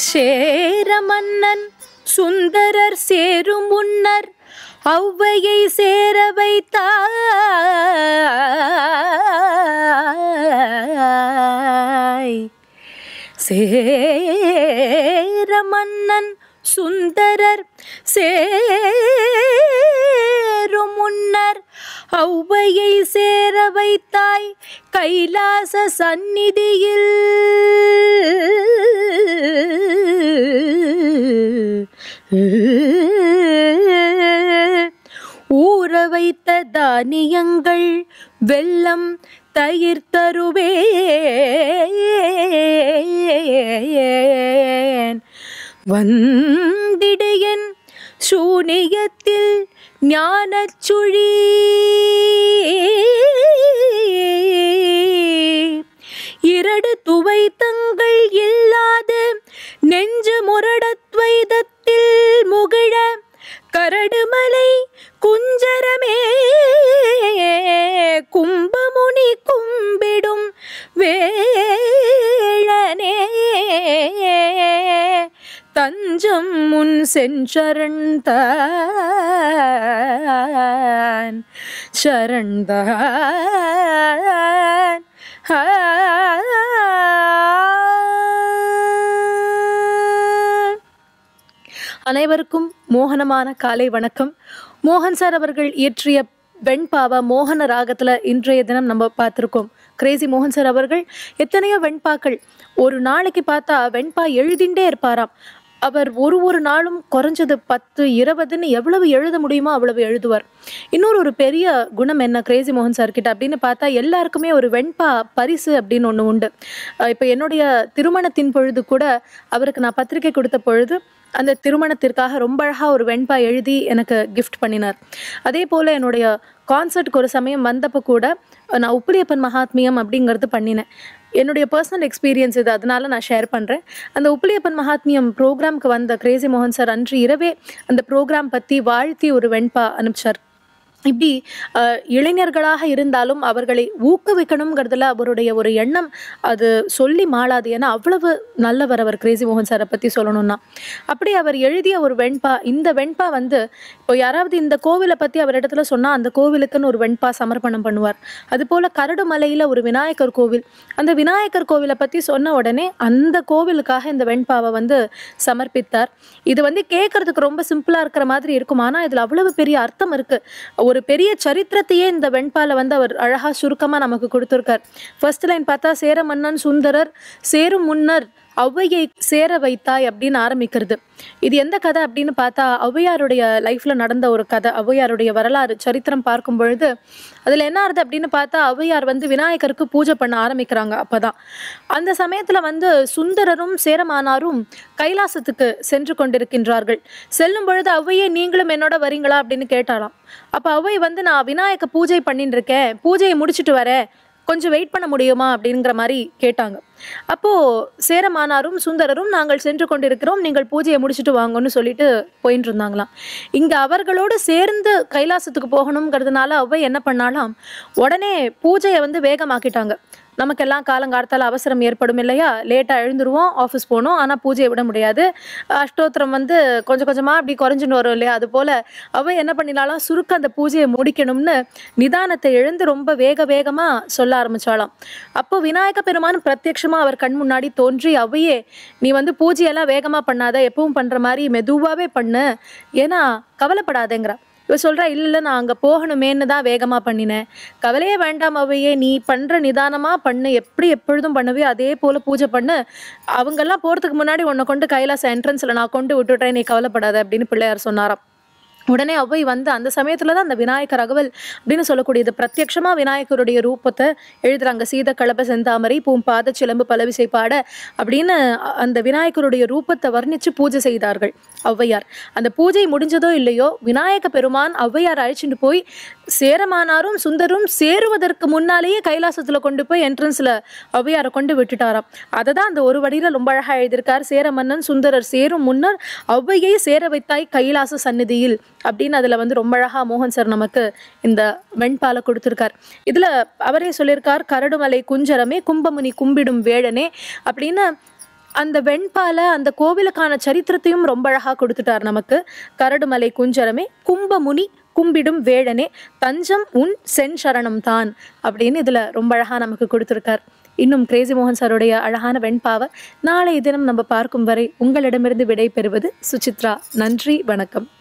சேர மன்னன் சுந்தரர் சேரும் முன்னர் ஔவையை சேர வைத்தாய் சேர மன்னன் சுந்தரர் சேரும் முன்னர் ஔவையை சேர வைத்தாய் கைலாச சந்நிதியில் ஊற வைத்த தானியங்கள் வெள்ளம் தயிர் தருவேன் வந்திடையன் சூனியத்தில் ஞானச்சுழி இரடு துவைத்தங்கள் இல்லாத நெஞ்சு முரடத்வைதத்தில் முகிழ கரடுமலை குஞ்சரமே கும்பமுனி கும்பிடும் வேழனே தஞ்சம் முன் சென்றரண்தான் சரண்தான் அனைவருக்கும் மோகனமான காலை வணக்கம் மோகன் சார் அவர்கள் இயற்றிய வெண்பாவை மோகன ராகத்துல இன்றைய தினம் நம்ம பார்த்துருக்கோம் கிரேசி மோகன் சார் அவர்கள் எத்தனையோ வெண்பாக்கள் ஒரு நாளைக்கு பார்த்தா வெண்பா எழுதிண்டே இருப்பாராம் அவர் ஒரு ஒரு நாளும் குறைஞ்சது பத்து இருபதுன்னு எவ்வளவு எழுத முடியுமோ அவ்வளவு எழுதுவார் இன்னொரு ஒரு பெரிய குணம் என்ன கிரேசி மோகன் சார் கிட்ட அப்படின்னு பார்த்தா எல்லாருக்குமே ஒரு வெண்பா பரிசு அப்படின்னு ஒன்று உண்டு அஹ் இப்போ என்னுடைய திருமணத்தின் பொழுது கூட அவருக்கு நான் பத்திரிக்கை கொடுத்த பொழுது அந்த திருமணத்திற்காக ரொம்ப அழகாக ஒரு வெண்பா எழுதி எனக்கு கிஃப்ட் பண்ணினார் அதே போல் என்னுடைய கான்சர்ட்டுக்கு ஒரு சமயம் வந்தப்போ கூட நான் உப்பிலியப்பன் மகாத்மியம் அப்படிங்கிறது பண்ணினேன் என்னுடைய பர்சனல் எக்ஸ்பீரியன்ஸ் இது அதனால நான் ஷேர் பண்ணுறேன் அந்த உப்பிலியப்பன் மகாத்மியம் ப்ரோக்ராம்க்கு வந்த கிரேசி மோகன் சார் அன்று இரவே அந்த ப்ரோக்ராம் பற்றி வாழ்த்தி ஒரு வெண்பா அனுப்பிச்சார் இப்படி அஹ், இளைஞர்களாக இருந்தாலும் அவர்களை ஊக்குவிக்கணுங்கிறதுல அவருடைய ஒரு எண்ணம் அது சொல்லி மாளாது ஏன்னா அவ்வளவு நல்லவர் அவர் கிரேசி மோகன் சாரை பற்றி சொல்லணும்னா அப்படி அவர் எழுதிய ஒரு வெண்பா இந்த வெண்பா வந்து இப்போ யாராவது இந்த கோவிலை பற்றி அவரிடத்துல சொன்னால் அந்த கோவிலுக்குன்னு ஒரு வெண்பா சமர்ப்பணம் பண்ணுவார் அதுபோல் கரடுமலையில் ஒரு விநாயகர் கோவில் அந்த விநாயகர் கோவிலை பற்றி சொன்ன உடனே அந்த கோவிலுக்காக இந்த வெண்பாவை வந்து சமர்ப்பித்தார் இது வந்து கேட்கறதுக்கு ரொம்ப சிம்பிளாக இருக்கிற மாதிரி இருக்கும் ஆனால் இதில் அவ்வளவு பெரிய அர்த்தம் இருக்குது ஒரு பெரிய சரித்திரத்தையே இந்த வெண்பால வந்து அவர் அழகா சுருக்கமா நமக்கு கொடுத்துருக்கார் ஃபர்ஸ்ட் லைன் பார்த்தா சேர மன்னன் சுந்தரர் சேரும் முன்னர் ஔவையை சேர வைத்தாய் அப்படின்னு ஆரம்பிக்கிறது இது எந்த கதை அப்படின்னு பார்த்தா ஔவையாருடைய லைஃப்ல நடந்த ஒரு கதை ஔவையாருடைய வரலாறு சரித்திரம் பார்க்கும் பொழுது அதுல என்ன ஆறுது அப்படின்னு பார்த்தா ஔவையார் வந்து விநாயகருக்கு பூஜை பண்ண ஆரம்பிக்கிறாங்க அப்பதான் அந்த சமயத்துல வந்து சுந்தரரும் சேரமானாரும் கைலாசத்துக்கு சென்று கொண்டிருக்கின்றார்கள் செல்லும் பொழுது ஔவையே நீங்களும் என்னோட வரீங்களா அப்படின்னு கேட்டாலாம் அப்ப ஔவை வந்து நான் விநாயக பூஜை பண்ணிட்டு இருக்கேன் பூஜையை முடிச்சிட்டு வரேன் கொஞ்சம் வெயிட் பண்ண முடியுமா அப்படிங்கிற மாதிரி கேட்டாங்க அப்போ சேரமானாரும் சுந்தரரும் நாங்கள் சென்று கொண்டிருக்கிறோம் நீங்கள் பூஜையை முடிச்சுட்டு வாங்கன்னு சொல்லிட்டு போயிட்டு இருந்தாங்களாம் இங்க அவர்களோடு சேர்ந்து கைலாசத்துக்கு போகணுங்கிறதுனால அவ்வை என்ன பண்ணாலாம் உடனே பூஜையை வந்து வேகமாக்கிட்டாங்க நமக்கெல்லாம் காலங்காலத்தால் அவசரம் ஏற்படும் இல்லையா லேட்டாக எழுந்துருவோம் ஆஃபீஸ் போகணும் ஆனால் பூஜையை விட முடியாது அஷ்டோத்திரம் வந்து கொஞ்சம் கொஞ்சமாக அப்படி குறைஞ்சுன்னு வரும் இல்லையா அது போல் அவ என்ன பண்ணினாலும் சுருக்க அந்த பூஜையை முடிக்கணும்னு நிதானத்தை எழுந்து ரொம்ப வேக வேகமாக சொல்ல ஆரம்பிச்சாலாம் அப்போ விநாயக பெருமான் பிரத்யட்சமாக அவர் கண் முன்னாடி தோன்றி அவையே நீ வந்து பூஜையெல்லாம் வேகமாக பண்ணாத எப்பவும் பண்ணுற மாதிரி மெதுவாகவே பண்ணு ஏன்னா கவலைப்படாதேங்கிறா இவ சொல்கிறா இல்லை இல்லை நான் அங்கே போகணுமேன்னு தான் வேகமாக பண்ணினேன் கவலையே வேண்டாம் அவையே நீ பண்ணுற நிதானமாக பண்ணு எப்படி எப்பொழுதும் பண்ணுவே அதே போல் பூஜை பண்ணு அவங்கெல்லாம் போகிறதுக்கு முன்னாடி உன்னை கொண்டு கைலாச என்ட்ரன்ஸில் நான் கொண்டு விட்டுட்டேன் நீ கவலைப்படாத அப்படின்னு பிள்ளையார் சொன்னாராம் உடனே அவ்வை வந்து அந்த சமயத்துல தான் அந்த விநாயகர் அகவல் அப்படின்னு சொல்லக்கூடியது பிரத்யக்ஷமா விநாயகருடைய ரூபத்தை எழுதுறாங்க சீத கலப செந்தாமரை பூம்பாத சிலம்பு பலவிசை பாட அப்படின்னு அ- அந்த விநாயகருடைய ரூபத்தை வர்ணிச்சு பூஜை செய்தார்கள் ஔவையார் அந்த பூஜை முடிஞ்சதோ இல்லையோ விநாயக பெருமான் ஔவையார் அழைச்சிட்டு போய் சேரமானாரும் சுந்தரும் சேருவதற்கு முன்னாலேயே கைலாசத்துல கொண்டு போய் என்ட்ரன்ஸ்ல ஔவையாரை கொண்டு விட்டுட்டாராம் அதை தான் அந்த ஒரு வடியில ரொம்ப அழகா எழுதியிருக்கார் சேர மன்னன் சுந்தரர் சேரும் முன்னர் ஔவையை சேர வைத்தாய் கைலாச சந்நிதியில் அப்படின்னு அதுல வந்து ரொம்ப அழகா மோகன் சார் நமக்கு இந்த வெண்பால கொடுத்திருக்கார் இதுல அவரே சொல்லியிருக்கார் கரடுமலை குஞ்சரமே கும்பமுனி கும்பிடும் வேழனே அப்படின்னு அந்த வெண்பால அந்த கோவிலுக்கான சரித்திரத்தையும் ரொம்ப அழகாக கொடுத்துட்டார் நமக்கு கரடுமலை குஞ்சரமே கும்பமுனி கும்பிடும் வேழனே தஞ்சம் உன் சென் சரணம் தான் அப்படின்னு இதில் ரொம்ப அழகாக நமக்கு கொடுத்துருக்கார் இன்னும் கிரேசி மோகன் சாருடைய அழகான வெண்பாவை நாளைய தினம் நம்ம பார்க்கும் வரை உங்களிடமிருந்து விடை பெறுவது சுசித்ரா நன்றி வணக்கம்